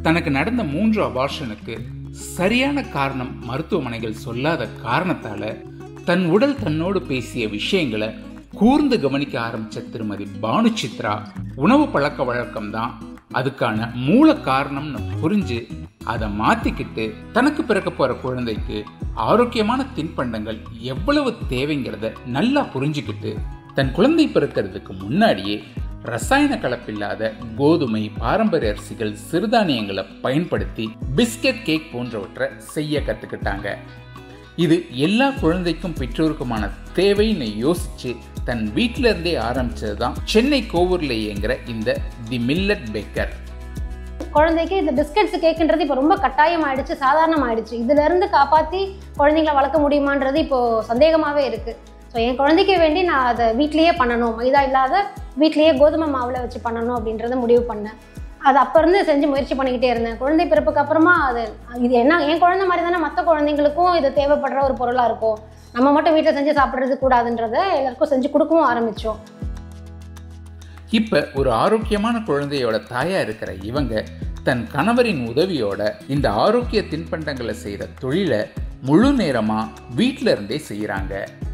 தனக்கு நடந்த மூன்று அபார்ஷனுக்கு சரியான காரணம் மருத்துவமனைகள் சொல்லாத காரணத்தால தன் உடல் தன்னோடு பேசிய விஷயங்களை கூர்ந்து கவனிக்க ஆரம்பிச்ச திருமதி பானு சித்ரா உணவு பழக்க வழக்கம் தான் அதுக்கான மூல காரணம்னு புரிஞ்சு அதை மாத்திக்கிட்டு தனக்கு பிறக்க போற குழந்தைக்கு ஆரோக்கியமான தின்பண்டங்கள் எவ்வளவு தேவைங்கிறத நல்லா புரிஞ்சுக்கிட்டு தன் குழந்தை பிறக்கிறதுக்கு முன்னாடியே ரசாயன கலப்பில்லாத கோதுமை பாரம்பரிய அரிசிகள் சிறுதானியங்களை பயன்படுத்தி பிஸ்கட் கேக் போன்றவற்றை செய்ய கற்றுக்கிட்டாங்க இது எல்லா குழந்தைக்கும் பெற்றோருக்குமான தேவைன்னு யோசிச்சு தன் வீட்டில இருந்தே ஆரம்பிச்சது தான் சென்னை கோவூர்ல இயங்குற இந்த தி மில்லட் பேக்கர் குழந்தைக்கு இந்த பிஸ்கட்ஸ் கேக்குன்றது இப்போ ரொம்ப கட்டாயம் ஆயிடுச்சு சாதாரணம் ஆயிடுச்சு இதுல இருந்து காப்பாத்தி குழந்தைங்களை வளர்க்க முடியுமான்றது இப்போ சந்தேகமாவே இருக்கு ஸோ என் குழந்தைக்கு வேண்டி நான் அதை வீட்லயே பண்ணணும் மைதா இல்லாத வீட்லயே கோதுமை மாவுல வச்சு பண்ணணும் அப்படின்றத முடிவு பண்ணேன் அது அப்ப இருந்து செஞ்சு முயற்சி பண்ணிக்கிட்டே இருந்தேன் குழந்தை பிறப்புக்கு அப்புறமா அது இது என்ன என் குழந்தை மாதிரி தானே மற்ற குழந்தைங்களுக்கும் இது தேவைப்படுற ஒரு பொருளா இருக்கும் நம்ம மட்டும் வீட்டில் செஞ்சு சாப்பிட்றது கூடாதுன்றதை எல்லாருக்கும் செஞ்சு கொடுக்கவும் ஆரம்பிச்சோம் இப்ப ஒரு ஆரோக்கியமான குழந்தையோட தாயா இருக்கிற இவங்க தன் கணவரின் உதவியோட இந்த ஆரோக்கிய தின்பண்டங்களை செய்யற தொழிலை முழு நேரமா வீட்ல இருந்தே செய்யறாங்க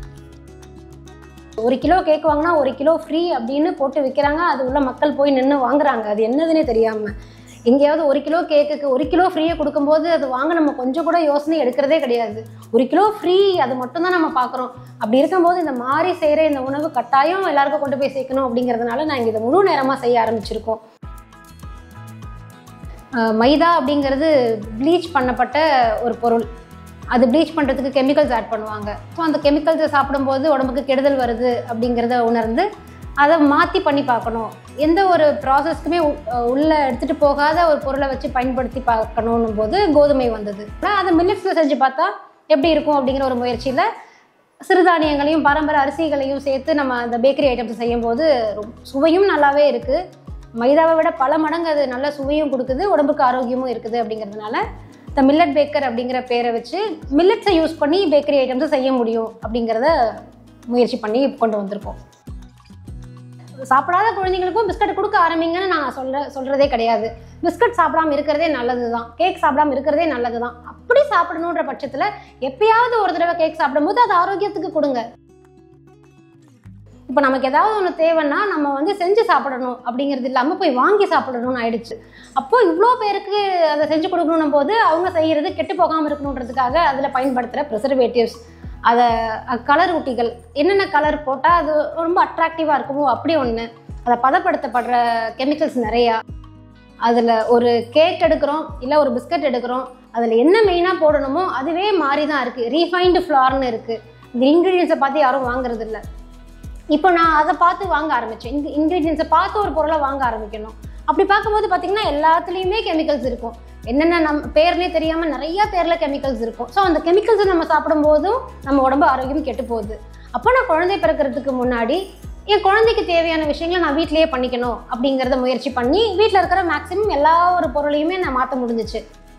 ஒரு கிலோ கேக் வாங்கினா ஒரு கிலோ ஃப்ரீ அப்படின்னு போட்டு விற்கிறாங்க அது உள்ள மக்கள் போய் நின்று வாங்குறாங்க அது என்னதுன்னே தெரியாமல் எங்கேயாவது ஒரு கிலோ கேக்குக்கு ஒரு கிலோ ஃப்ரீயை கொடுக்கும்போது அது வாங்க நம்ம கொஞ்சம் கூட யோசனை எடுக்கிறதே கிடையாது ஒரு கிலோ ஃப்ரீ அது மட்டும்தான் நம்ம பார்க்குறோம் அப்படி இருக்கும்போது இந்த மாதிரி செய்கிற இந்த உணவு கட்டாயம் எல்லாருக்கும் கொண்டு போய் சேர்க்கணும் அப்படிங்கிறதுனால நாங்கள் இதை முழு நேரமாக செய்ய ஆரம்பிச்சிருக்கோம் அஹ் மைதா அப்படிங்கிறது ப்ளீச் பண்ணப்பட்ட ஒரு பொருள் அது ப்ளீச் பண்ணுறதுக்கு கெமிக்கல்ஸ் ஆட் பண்ணுவாங்க ஸோ அந்த கெமிக்கல்ஸை சாப்பிடும்போது உடம்புக்கு கெடுதல் வருது அப்படிங்கிறத உணர்ந்து அதை மாற்றி பண்ணி பார்க்கணும் எந்த ஒரு ப்ராசஸ்க்குமே உள்ளே எடுத்துகிட்டு போகாத ஒரு பொருளை வச்சு பயன்படுத்தி பார்க்கணும் போது கோதுமை வந்தது ஆனால் அதை மில்லட்ஸில் செஞ்சு பார்த்தா எப்படி இருக்கும் அப்படிங்கிற ஒரு முயற்சியில் சிறுதானியங்களையும் பாரம்பரிய அரிசிகளையும் சேர்த்து நம்ம அந்த பேக்கரி ஐட்டம்ஸ் செய்யும்போது ரொம்ப சுவையும் நல்லாவே இருக்குது மைதாவை விட பல மடங்கு அது நல்ல சுவையும் கொடுக்குது உடம்புக்கு ஆரோக்கியமும் இருக்குது அப்படிங்கிறதுனால இந்த மில்லட் பேக்கர் அப்படிங்கிற பேரை வச்சு மில்லட்ஸை யூஸ் பண்ணி பேக்கரி ஐட்டம்ஸை செய்ய முடியும் அப்படிங்கிறத முயற்சி பண்ணி கொண்டு வந்திருக்கோம் சாப்பிடாத குழந்தைங்களுக்கும் பிஸ்கட் கொடுக்க ஆரம்பிங்கன்னு நான் சொல்ற சொல்றதே கிடையாது பிஸ்கட் சாப்பிடாம இருக்கிறதே நல்லது தான் கேக் சாப்பிடாம இருக்கிறதே நல்லது தான் அப்படி சாப்பிடணுன்ற பட்சத்தில் எப்பயாவது ஒரு தடவை கேக் சாப்பிடும்போது அது ஆரோக்கியத்துக்கு கொடுங்க இப்போ நமக்கு ஏதாவது ஒன்று தேவைன்னா நம்ம வந்து செஞ்சு சாப்பிடணும் அப்படிங்கிறது இல்லாமல் போய் வாங்கி சாப்பிடணும்னு ஆயிடுச்சு அப்போ இவ்வளோ பேருக்கு அதை செஞ்சு கொடுக்கணும் போது அவங்க செய்கிறது கெட்டு போகாமல் இருக்கணுன்றதுக்காக அதில் பயன்படுத்துகிற ப்ரிசர்வேட்டிவ்ஸ் அதை கலர் ஊட்டிகள் என்னென்ன கலர் போட்டால் அது ரொம்ப அட்ராக்டிவாக இருக்குமோ அப்படி ஒன்று அதை பதப்படுத்தப்படுற கெமிக்கல்ஸ் நிறையா அதில் ஒரு கேக் எடுக்கிறோம் இல்லை ஒரு பிஸ்கட் எடுக்கிறோம் அதில் என்ன மெயினாக போடணுமோ அதுவே மாறி தான் இருக்குது ரீஃபைன்டு ஃப்ளார்னு இருக்குது இந்த இன்க்ரீடியன்ஸை பார்த்து யாரும் வாங்குறது இல்லை இப்போ நான் அதை பார்த்து வாங்க ஆரம்பித்தேன் இந்த இன்க்ரீடியன்ஸை பார்த்து ஒரு பொருளை வாங்க ஆரம்பிக்கணும் அப்படி பார்க்கும்போது பார்த்தீங்கன்னா எல்லாத்துலேயுமே கெமிக்கல்ஸ் இருக்கும் என்னென்ன நம் பேர்னே தெரியாமல் நிறைய பேரில் கெமிக்கல்ஸ் இருக்கும் ஸோ அந்த கெமிக்கல்ஸை நம்ம சாப்பிடும்போதும் நம்ம உடம்பு ஆரோக்கியம் கெட்டு போகுது அப்போ நான் குழந்தை பிறக்கிறதுக்கு முன்னாடி என் குழந்தைக்கு தேவையான விஷயங்களை நான் வீட்டிலேயே பண்ணிக்கணும் அப்படிங்கிறத முயற்சி பண்ணி வீட்டில் இருக்கிற மேக்ஸிமம் எல்லா ஒரு பொருளையுமே நான் மாற்ற முடிஞ்சிச்சு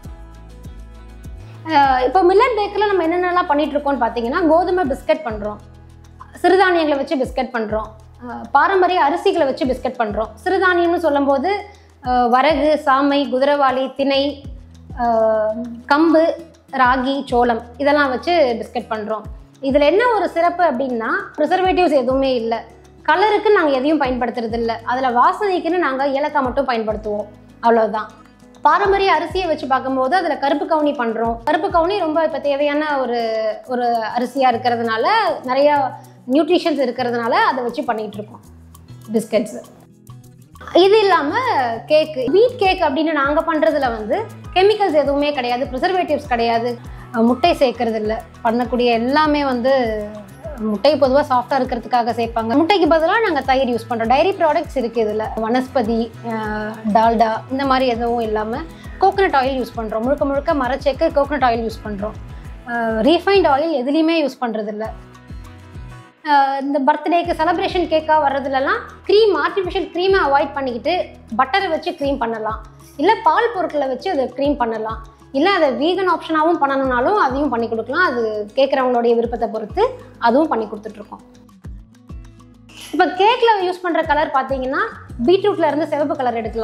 அஹ் இப்போ மில்லட் பேக்கில் நம்ம என்னென்னலாம் பண்ணிட்டு இருக்கோம்னு பார்த்தீங்கன்னா கோதுமை பிஸ்கட் பண்ணுறோம் சிறுதானியங்களை வச்சு பிஸ்கட் பண்ணுறோம் பாரம்பரிய அரிசிகளை வச்சு பிஸ்கட் பண்ணுறோம் சிறுதானியம்னு சொல்லும்போது அஹ், வரகு சாமை குதிரவாளி திணை அஹ், கம்பு ராகி சோளம் இதெல்லாம் வச்சு பிஸ்கட் பண்ணுறோம் இதில் என்ன ஒரு சிறப்பு அப்படின்னா ப்ரிசர்வேட்டிவ்ஸ் எதுவுமே இல்லை கலருக்கு நாங்கள் எதையும் பயன்படுத்துறது இல்லை அதில் வாசனைக்குன்னு நாங்கள் ஏலக்காய் மட்டும் பயன்படுத்துவோம் அவ்வளோதான் பாரம்பரிய அரிசியை வச்சு பார்க்கும்போது அதில் கருப்பு கவுனி பண்ணுறோம் கருப்பு கவுனி ரொம்ப இப்போ தேவையான ஒரு ஒரு அரிசியாக இருக்கிறதுனால நிறைய நியூட்ரிஷன்ஸ் இருக்கிறதுனால அதை வச்சு பண்ணிகிட்டு இருக்கோம் பிஸ்கட்ஸு இது இல்லாமல் கேக்கு வீட் கேக் அப்படின்னு நாங்கள் பண்ணுறதுல வந்து கெமிக்கல்ஸ் எதுவுமே கிடையாது ப்ரிசர்வேட்டிவ்ஸ் கிடையாது அஹ் முட்டை சேர்க்கறது இல்லை பண்ணக்கூடிய எல்லாமே வந்து முட்டை பொதுவாக சாஃப்டாக இருக்கிறதுக்காக சேர்ப்பாங்க முட்டைக்கு பதிலாக நாங்கள் தயிர் யூஸ் பண்ணுறோம் டைரி ப்ராடக்ட்ஸ் இருக்குது இதில் வனஸ்பதி அஹ் டால்டா இந்த மாதிரி எதுவும் இல்லாமல் கோகனட் ஆயில் யூஸ் பண்ணுறோம் முழுக்க முழுக்க மரச்செக்கு கோகனட் ஆயில் யூஸ் பண்ணுறோம் ரீஃபைண்ட் ஆயில் எதுலேயுமே யூஸ் பண்ணுறதில்ல ஆஹ் இந்த பர்த்டேக்கு செலப்ரேஷன் கேக்காக வர்றதுலலாம் க்ரீம் ஆர்டிஃபிஷியல் க்ரீமை அவாய்ட் பண்ணிக்கிட்டு பட்டரை வச்சு க்ரீம் பண்ணலாம் இல்லை பால் பொருட்களை வச்சு அதை க்ரீம் பண்ணலாம் இல்லை அதை வீகன் ஆப்ஷனாகவும் பண்ணணும்னாலும் அதையும் பண்ணி கொடுக்கலாம் அது கேட்குறவங்களுடைய விருப்பத்தை பொறுத்து அதுவும் பண்ணி கொடுத்துட்ருக்கோம் இப்போ கேக்கில் யூஸ் பண்ணுற கலர் பார்த்தீங்கன்னா பீட்ரூட்ல இருந்து சிவப்பு கலர் எடுக்கலாம்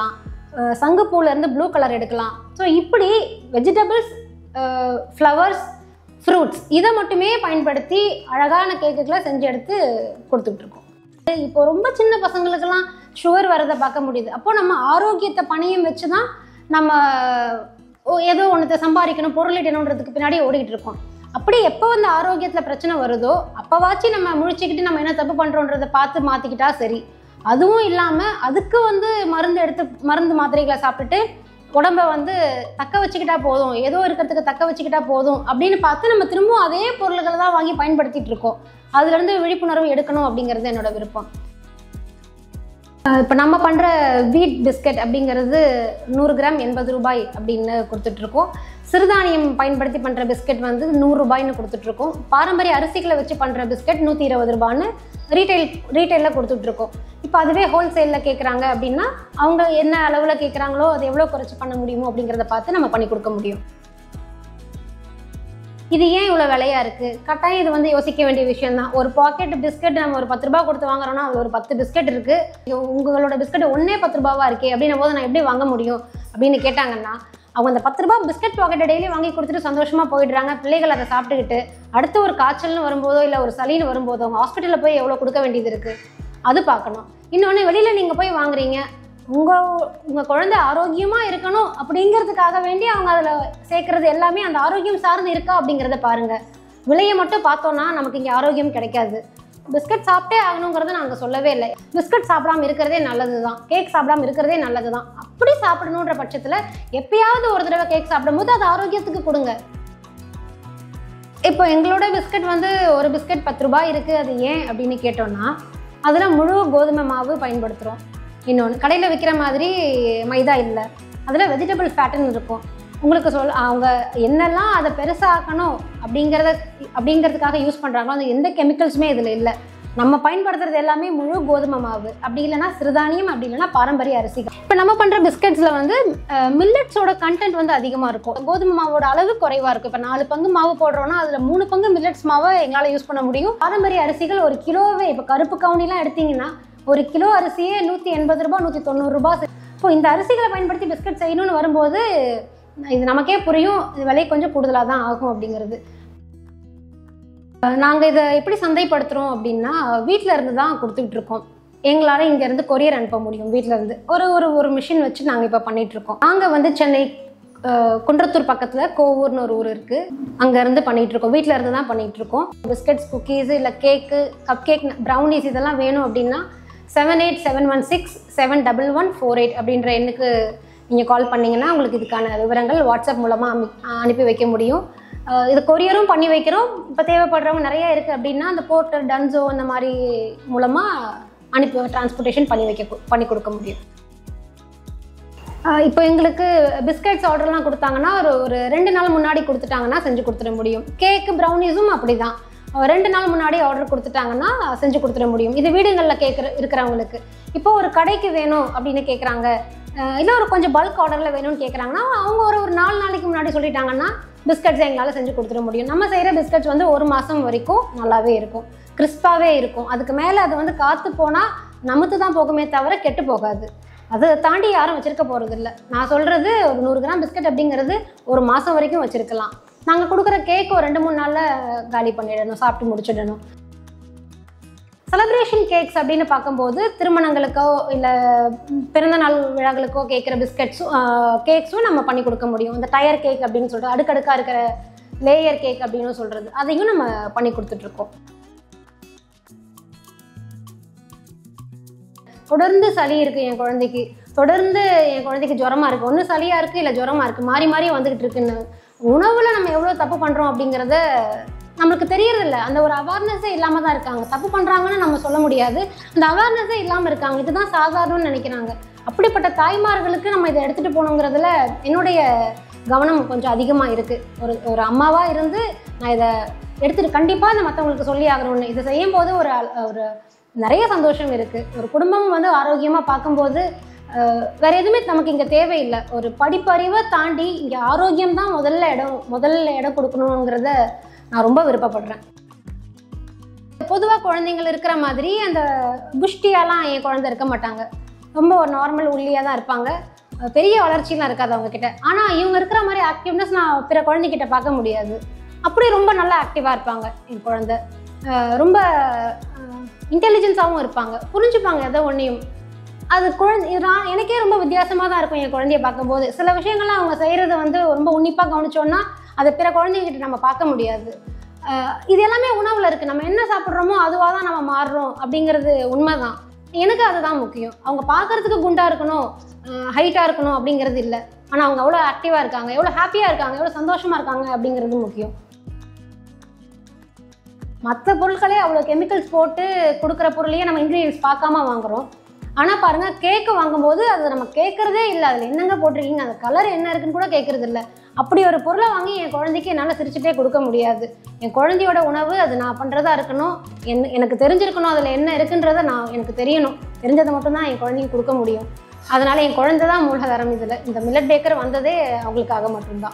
அஹ் சங்குப்பூல இருந்து ப்ளூ கலர் எடுக்கலாம் ஸோ இப்படி வெஜிடபிள்ஸ் ஃப்ளவர்ஸ் ஃப்ரூட்ஸ் இதை மட்டுமே பயன்படுத்தி அழகான கேக்குகளை செஞ்சு எடுத்து கொடுத்துட்டு இருக்கோம் இப்போ ரொம்ப சின்ன பசங்களுக்கெல்லாம் சுகர் வரதை பார்க்க முடியுது அப்போ நம்ம ஆரோக்கியத்தை பணியம் வச்சு தான் நம்ம ஓ, ஏதோ ஒன்றத்தை சம்பாதிக்கணும் பொருளிடணுன்றதுக்கு பின்னாடி ஓடிக்கிட்டு இருக்கோம் அப்படி எப்போ வந்து ஆரோக்கியத்தில் பிரச்சனை வருதோ அப்போவாச்சும் நம்ம முழிச்சுக்கிட்டு நம்ம என்ன தப்பு பண்ணுறோன்றதை பார்த்து மாற்றிக்கிட்டா சரி அதுவும் இல்லாமல் அதுக்கு வந்து மருந்து எடுத்து மருந்து மாத்திரைகளை சாப்பிட்டுட்டு உடம்ப வந்து தக்க வச்சுக்கிட்டா போதும் ஏதோ இருக்கிறதுக்கு தக்க வச்சுக்கிட்டா போதும் அப்படின்னு பார்த்து நம்ம திரும்பவும் அதே பொருள்களை தான் வாங்கி பயன்படுத்திட்டு இருக்கோம் அதுலேருந்து விழிப்புணர்வு எடுக்கணும் அப்படிங்கிறது என்னோட விருப்பம் இப்போ நம்ம பண்ணுற வீட் பிஸ்கட் அப்படிங்கிறது நூறு கிராம் எண்பது ரூபாய் அப்படின்னு கொடுத்துட்ருக்கோம் சிறுதானியம் பயன்படுத்தி பண்ணுற பிஸ்கட் வந்து நூறு ரூபாய்னு கொடுத்துட்ருக்கோம் பாரம்பரிய அரிசிகளை வச்சு பண்ணுற பிஸ்கட் நூற்றி இருபது ரூபான்னு ரீட்டைல் ரீட்டைலில் கொடுத்துட்ருக்கோம் இப்போ அதுவே ஹோல்சேலில் கேட்குறாங்க அப்படின்னா அவங்க என்ன அளவில் கேட்குறாங்களோ அது எவ்வளோ குறைச்சி பண்ண முடியுமோ அப்படிங்கிறத பார்த்து நம்ம பண்ணி கொடுக்க முடியும் இது ஏன் இவ்வளோ விலையா இருக்குது கட்டாயம் இது வந்து யோசிக்க வேண்டிய விஷயம் தான் ஒரு பாக்கெட் பிஸ்கட் நம்ம ஒரு பத்து ரூபா கொடுத்து வாங்குறோம்னா அது ஒரு பத்து பிஸ்கட் இருக்குது உங்களோட பிஸ்கட் ஒன்றே பத்து ரூபாவா இருக்கே அப்படின்னும் போது நான் எப்படி வாங்க முடியும் அப்படின்னு கேட்டாங்கன்னா அவங்க அந்த பத்து ரூபாய் பிஸ்கட் பாக்கெட்டை டெய்லி வாங்கி கொடுத்துட்டு சந்தோஷமா போயிடுறாங்க பிள்ளைகள் அதை சாப்பிட்டுக்கிட்டு அடுத்து ஒரு காய்ச்சல்னு வரும்போதோ இல்லை ஒரு சளின்னு வரும்போதோ அவங்க ஹாஸ்பிட்டலில் போய் எவ்வளோ கொடுக்க வேண்டியது இருக்குது அது பார்க்கணும் இன்னொன்று வெளியில் நீங்கள் போய் வாங்குறீங்க உங்கள் உங்கள் குழந்தை ஆரோக்கியமாக இருக்கணும் அப்படிங்கிறதுக்காக வேண்டி அவங்க அதில் சேர்க்குறது எல்லாமே அந்த ஆரோக்கியம் சார்ந்து இருக்கா அப்படிங்கிறத பாருங்கள் விலையை மட்டும் பார்த்தோன்னா நமக்கு இங்கே ஆரோக்கியம் கிடைக்காது பிஸ்கட் சாப்பிட்டே ஆகணுங்கிறத நாங்கள் சொல்லவே இல்லை பிஸ்கட் சாப்பிடாம இருக்கிறதே நல்லது தான் கேக் சாப்பிடாம இருக்கிறதே நல்லது தான் அப்படி சாப்பிடணுன்ற பட்சத்தில் எப்பயாவது ஒரு தடவை கேக் சாப்பிடும்போது அது ஆரோக்கியத்துக்கு கொடுங்க இப்போ எங்களோட பிஸ்கட் வந்து ஒரு பிஸ்கட் பத்து ரூபாய் இருக்குது அது ஏன் அப்படின்னு கேட்டோம்னா அதில் முழு கோதுமை மாவு பயன்படுத்துகிறோம் இன்னொன்று கடையில் விற்கிற மாதிரி மைதா இல்லை அதில் வெஜிடபிள் ஃபேட்டுன்னு இருக்கும் உங்களுக்கு சொல் அவங்க என்னெல்லாம் அதை பெருசாக்கணும் அப்படிங்கிறத அப்படிங்கிறதுக்காக யூஸ் பண்ணுறாங்களோ அந்த எந்த கெமிக்கல்ஸுமே இதில் இல்லை நம்ம பயன்படுத்துறது எல்லாமே முழு கோதுமை மாவு அப்படி இல்லைன்னா சிறுதானியம் அப்படி இல்லைன்னா பாரம்பரிய அரிசிகள் இப்போ நம்ம பண்ணுற பிஸ்கட்ஸில் வந்து மில்லட்ஸோட கண்டென்ட் வந்து அதிகமாக இருக்கும் கோதுமை மாவோட அளவு குறைவாக இருக்கும் இப்போ நாலு பங்கு மாவு போடுறோம்னா அதில் மூணு பங்கு மில்லட்ஸ் மாவை எங்களால் யூஸ் பண்ண முடியும் பாரம்பரிய அரிசிகள் ஒரு கிலோவே இப்போ கருப்பு கவுனிலாம் எடுத்தீங்கன்னா ஒரு கிலோ அரிசியே நூற்றி எண்பது ரூபாய் நூற்றி தொண்ணூறு ரூபாய் இப்போ இந்த அரிசிகளை பயன்படுத்தி பிஸ்கட் செய்யணும்னு வரும்போது இது நமக்கே புரியும் இது விலை கொஞ்சம் கூடுதலாக தான் ஆகும் அப்படிங்கிறது நாங்கள் இதை எப்படி சந்தைப்படுத்துகிறோம் அப்படின்னா வீட்டில் இருந்து தான் கொடுத்துட்டு இருக்கோம் எங்களால் இங்கேருந்து கொரியர் அனுப்ப முடியும் வீட்டில் இருந்து ஒரு ஒரு ஒரு மிஷின் வச்சு நாங்கள் இப்போ பண்ணிகிட்ருக்கோம் நாங்கள் வந்து சென்னை அஹ், குன்றத்தூர் பக்கத்தில் கோவூர்னு ஒரு ஊர் இருக்குது அங்கேருந்து பண்ணிகிட்ருக்கோம் வீட்டில் இருந்து தான் பண்ணிகிட்ருக்கோம் பிஸ்கட்ஸ் குக்கீஸு இல்லை கேக்கு கப் கேக் ப்ரௌனிஸ் இதெல்லாம் வேணும் அப்படின்னா seven eight seven one six seven double one four eight அப்படின்ற எண்ணுக்கு நீங்கள் கால் பண்ணிங்கன்னா உங்களுக்கு இதுக்கான விவரங்கள் வாட்ஸ்அப் மூலமாக அமி அனுப்பி வைக்க முடியும் அஹ் இது கொரியரும் பண்ணி வைக்கிறோம் இப்போ தேவைப்படுறவங்க நிறைய இருக்குது அப்படின்னா அந்த போர்ட்டல் டன்ஸோ அந்த மாதிரி மூலமாக அனுப்பி டிரான்ஸ்போர்ட்டேஷன் பண்ணி வைக்க கு- பண்ணி கொடுக்க முடியும் அஹ் இப்போ எங்களுக்கு பிஸ்கட்ஸ் ஆர்டர்லாம் கொடுத்தாங்கன்னா ஒரு ஒரு ரெண்டு நாள் முன்னாடி கொடுத்துட்டாங்கன்னா செஞ்சு கொடுத்துட முடியும் கேக்கு ப்ரௌனிஸும் அப்படி தான் ரெண்டு நாள் முன்னாடி ஆர்டர் கொடுத்துட்டாங்கன்னா செஞ்சு கொடுத்துட முடியும் இது வீடுகளில் கேட்குற இருக்கிறவங்களுக்கு இப்போ ஒரு கடைக்கு வேணும் அப்படின்னு கேட்குறாங்க இல்லை ஒரு கொஞ்சம் பல்க் ஆர்டரில் வேணும்னு கேட்குறாங்கன்னா அவங்க ஒரு ஒரு நாலு நாளைக்கு முன்னாடி சொல்லிட்டாங்கன்னா பிஸ்கட்ஸ் எங்களால் செஞ்சு கொடுத்துட முடியும் நம்ம செய்கிற பிஸ்கட்ஸ் வந்து ஒரு மாதம் வரைக்கும் நல்லாவே இருக்கும் கிறிஸ்பாகவே இருக்கும் அதுக்கு மேலே அது வந்து காற்று போனால் நமத்து தான் போகுமே தவிர கெட்டு போகாது அதை தாண்டி யாரும் வச்சிருக்க போகிறது இல்லை நான் சொல்கிறது ஒரு நூறு கிராம் பிஸ்கட் அப்படிங்கிறது ஒரு மாதம் வரைக்கும் வச்சுருக்கலாம் நாங்கள் கொடுக்குற கேக் ஒரு ரெண்டு மூணு நாளில் காலி பண்ணிடணும் சாப்பிட்டு முடிச்சிடணும் செலப்ரேஷன் கேக்ஸ் அப்படின்னு பார்க்கும்போது திருமணங்களுக்கோ இல்லை பிறந்தநாள் விழாக்களுக்கோ கேட்குற பிஸ்கட்ஸும் கேக்ஸும் நம்ம பண்ணி கொடுக்க முடியும் இந்த டயர் கேக் அப்படின்னு சொல்கிறது அடுக்கடுக்காக இருக்கிற லேயர் கேக் அப்படின்னு சொல்கிறது அதையும் நம்ம பண்ணி கொடுத்துட்ருக்கோம் தொடர்ந்து சளி இருக்குது என் குழந்தைக்கு தொடர்ந்து என் குழந்தைக்கு ஜுரமா இருக்குது ஒன்று சளியாக இருக்குது இல்லை ஜுரமா இருக்குது மாறி மாறி வந்துக்கிட்டு இருக்குன்னு உணவில் நம்ம எவ்வளோ தப்பு பண்ணுறோம் அப்படிங்கிறத நம்மளுக்கு தெரியறதில்ல அந்த ஒரு அவேர்னஸே இல்லாமல் தான் இருக்காங்க தப்பு பண்ணுறாங்கன்னு நம்ம சொல்ல முடியாது அந்த அவேர்னஸே இல்லாமல் இருக்காங்க இதுதான் சாதாரணம்னு நினைக்கிறாங்க அப்படிப்பட்ட தாய்மார்களுக்கு நம்ம இதை எடுத்துகிட்டு போகணுங்கிறதுல என்னுடைய கவனம் கொஞ்சம் அதிகமாக இருக்குது ஒரு ஒரு அம்மாவாக இருந்து நான் இதை எடுத்துட்டு கண்டிப்பாக இதை மற்றவங்களுக்கு சொல்லி ஆகணும்னு இதை செய்யும் போது ஒரு அல்- ஒரு நிறைய சந்தோஷம் இருக்குது ஒரு குடும்பம் வந்து ஆரோக்கியமாக பார்க்கும்போது அஹ், வேற எதுவுமே நமக்கு இங்கே தேவையில்லை ஒரு படிப்பறிவை தாண்டி இங்கே ஆரோக்கியம் தான் முதல்ல இடம் முதல்ல இடம் கொடுக்கணுங்கிறத நான் ரொம்ப விருப்பப்படுறேன் பொதுவாக குழந்தைங்கள் இருக்கிற மாதிரி அந்த புஷ்டியாலாம் என் குழந்தை இருக்க மாட்டாங்க ரொம்ப ஒரு நார்மல் ஒல்லியாக தான் இருப்பாங்க அஹ் பெரிய வளர்ச்சிலாம் இருக்காது அவங்க கிட்ட ஆனால் இவங்க இருக்கிற மாதிரி ஆக்டிவ்னஸ் நான் பிற குழந்தைகிட்ட பார்க்க முடியாது அப்படியே ரொம்ப நல்லா ஆக்டிவாக இருப்பாங்க என் குழந்தை அஹ் ரொம்ப இன்டெலிஜென்ஸாகவும் இருப்பாங்க புரிஞ்சுப்பாங்க எதை ஒன்றையும் அது குழந்தை இது நான் எனக்கே ரொம்ப வித்தியாசமாக தான் இருக்கும் என் குழந்தைய பார்க்கும்போது சில விஷயங்கள்லாம் அவங்க செய்கிறத வந்து ரொம்ப உன்னிப்பாக கவனிச்சோன்னா அதை பிற குழந்தைகிட்ட நம்ம பார்க்க முடியாது அஹ் இது எல்லாமே உணவில் இருக்குது நம்ம என்ன சாப்பிட்றோமோ அதுவாக தான் நம்ம மாறுறோம் அப்படிங்கிறது உண்மைதான் எனக்கு அதுதான் முக்கியம் அவங்க பார்க்கறதுக்கு குண்டா இருக்கணும் ஹைட்டாக இருக்கணும் அப்படிங்கிறது இல்லை ஆனால் அவங்க எவ்வளோ ஆக்டிவாக இருக்காங்க எவ்வளோ ஹாப்பியாக இருக்காங்க எவ்வளோ சந்தோஷமாக இருக்காங்க அப்படிங்கிறது முக்கியம் மற்ற பொருட்களே அவ்வளோ கெமிக்கல்ஸ் போட்டு கொடுக்குற பொருளையே நம்ம இன்க்ரீடியன்ஸ் பார்க்காம வாங்குறோம் ஆனால் பாருங்கள் கேக்கு வாங்கும்போது அது நம்ம கேட்குறதே இல்லை அதில் என்னங்க போட்டிருக்கீங்க அந்த கலர் என்ன இருக்குன்னு கூட கேட்குறது இல்லை அப்படி ஒரு பொருளை வாங்கி என் குழந்தைக்கு என்னால் சிரிச்சுட்டே கொடுக்க முடியாது என் குழந்தையோட உணவு அது நான் பண்ணுறதா இருக்கணும் என் எனக்கு தெரிஞ்சிருக்கணும் அதில் என்ன இருக்குன்றதை நான் எனக்கு தெரியணும் தெரிஞ்சதை மட்டும்தான் என் குழந்தைக்கு கொடுக்க முடியும் அதனால் என் குழந்தை தான் மூலதரம் இதில் இந்த மில்லட் பேக்கர் வந்ததே அவங்களுக்காக மட்டும்தான்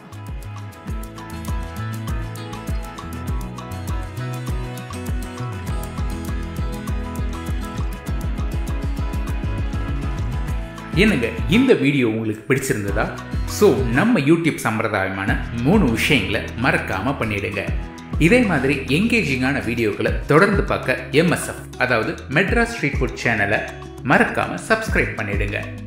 என்னங்க இந்த வீடியோ உங்களுக்கு பிடிச்சிருந்ததா ஸோ நம்ம யூடியூப் சம்பிரதாயமான மூணு விஷயங்களை மறக்காம பண்ணிடுங்க இதே மாதிரி எங்கேஜிங்கான வீடியோக்களை தொடர்ந்து பார்க்க எம்எஸ்எஃப் அதாவது மெட்ராஸ் ஸ்ட்ரீட் ஃபுட் சேனலை மறக்காம சப்ஸ்கிரைப் பண்ணிடுங்க